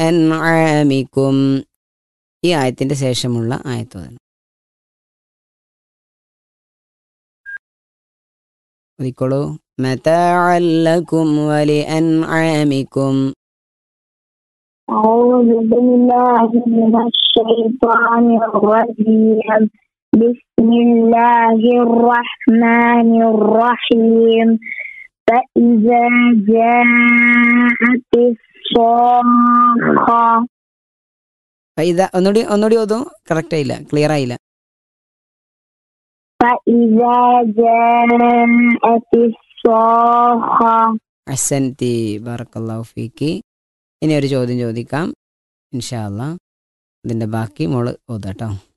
അൻആമിക്കും ഈ ആയത്തിന്റെ ശേഷമുള്ള ആയത്ത് ഓതണം ഓതിക്കോളൂ മതഅല്ലക്കും വലി അൻആമിക്കും أعوذ بالله من الشيطان الرجيم بسم الله الرحمن الرحيم فإذا جاءت الصاخة ഇത് ഒന്നുകൂടി ഒന്നുകൂടി ഓതും കറക്റ്റ് ആയില്ല ക്ലിയർ ആയില്ല فإذا جاءت الصاخة അസൻതി ബറക്കല്ലാഹു ഫീക്ക് ഇനി ഒരു ചോദ്യം ചോദിക്കാം ഇൻഷാ അല്ലാ ഇതിന്റെ ബാക്കി മോള് ഓതാട്ടോ